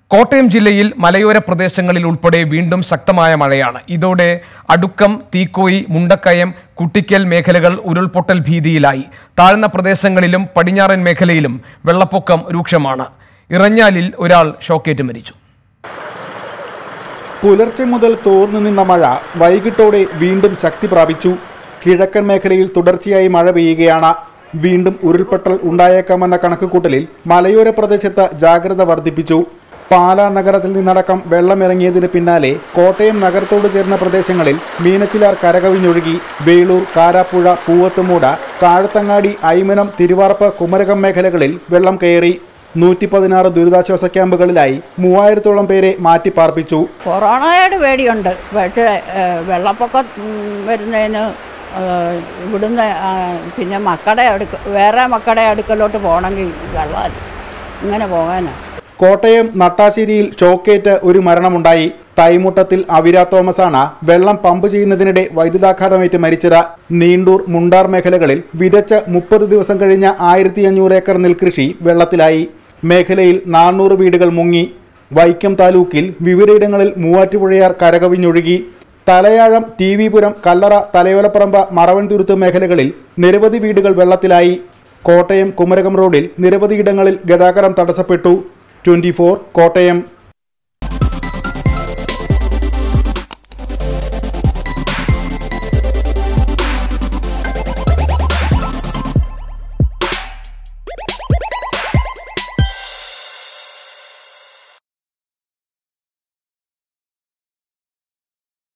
കോട്ടയം ജില്ലയിൽ മലയോര പ്രദേശങ്ങളിൽ ഉൾപ്പെടെ വീണ്ടും ശക്തമായ മഴയാണ് ഇതോടെ അടുക്കം തീക്കോയി മുണ്ടക്കയം കുട്ടിക്കൽ മേഖലകൾ ഉരുൾപൊട്ടൽ ഭീതിയിലായി താഴ്ന്ന പ്രദേശങ്ങളിലും പടിഞ്ഞാറൻ മേഖലയിലും വെള്ളപ്പൊക്കം രൂക്ഷമാണ് ഇറഞ്ഞാലിൽ ഒരാൾ ഷോക്കേറ്റ് മരിച്ചു പുലർച്ചെ മുതൽ തോർന്നു നിന്ന മഴ വൈകിട്ടോടെ വീണ്ടും ശക്തി പ്രാപിച്ചു കിഴക്കൻ മേഖലയിൽ തുടർച്ചയായി മഴ പെയ്യുകയാണ് വീണ്ടും ഉരുൾപൊട്ടൽ ഉണ്ടായേക്കാമെന്ന കണക്കുകൂട്ടലിൽ മലയോര പ്രദേശത്ത് ജാഗ്രത വർദ്ധിപ്പിച്ചു പാലാ നഗരത്തിൽ നിന്നടക്കം വെള്ളമിറങ്ങിയതിന് പിന്നാലെ കോട്ടയം നഗരത്തോട് ചേർന്ന പ്രദേശങ്ങളിൽ മീനച്ചിലാർ കരകവിഞ്ഞൊഴുകി വേളൂർ കാരാപ്പുഴ പൂവത്തുമൂട് താഴത്തങ്ങാടി ഐമനം തിരുവാർപ്പ് കുമരകം മേഖലകളിൽ വെള്ളം കയറി നൂറ്റി പതിനാറ് ദുരിതാശ്വാസ ക്യാമ്പുകളിലായി മൂവായിരത്തോളം പേരെ മാറ്റിപ്പാർപ്പിച്ചു കൊറോണയുടെ പേടിയുണ്ട് പക്ഷേ ഏഹ്, വെള്ളപ്പൊക്കം ഉം, വരുന്നതിന് ഏഹ്, ഇവിടുന്ന് ആ, പിന്നെ മക്കളുടെ അടുക്ക വേറെ മക്കളുടെ അടുക്കലോട്ട് പോകണമെങ്കിൽ വെള്ളം ഇങ്ങനെ പോകാനാണ് കോട്ടയം നട്ടാശ്ശേരിയിൽ ഷോക്കേറ്റ് ഒരു മരണമുണ്ടായി തൈമുട്ടത്തിൽ അവിര തോമസ് ആണ് വെള്ളം പമ്പ് ചെയ്യുന്നതിനിടെ വൈദ്യുതാഘാതമേറ്റ് മരിച്ചത് നീണ്ടൂർ മുണ്ടാർ മേഖലകളിൽ വിതച്ച് മുപ്പത് ദിവസം കഴിഞ്ഞ ആയിരത്തി അഞ്ഞൂറ് ഏക്കർ നെൽകൃഷി വെള്ളത്തിലായി മേഖലയിൽ നാനൂറ് വീടുകൾ മുങ്ങി വൈക്കം താലൂക്കിൽ വിവിധയിടങ്ങളിൽ മൂവാറ്റുപുഴയാർ കരകവിഞ്ഞൊഴുകി തലയാഴം ടി വി പുരം കല്ലറ തലയോലപ്പറമ്പ് മറവൻതുരുത്ത് മേഖലകളിൽ നിരവധി വീടുകൾ വെള്ളത്തിലായി കോട്ടയം കുമരകം റോഡിൽ നിരവധിയിടങ്ങളിൽ ഗതാഗതം തടസ്സപ്പെട്ടു ട്വന്റി കോട്ടയം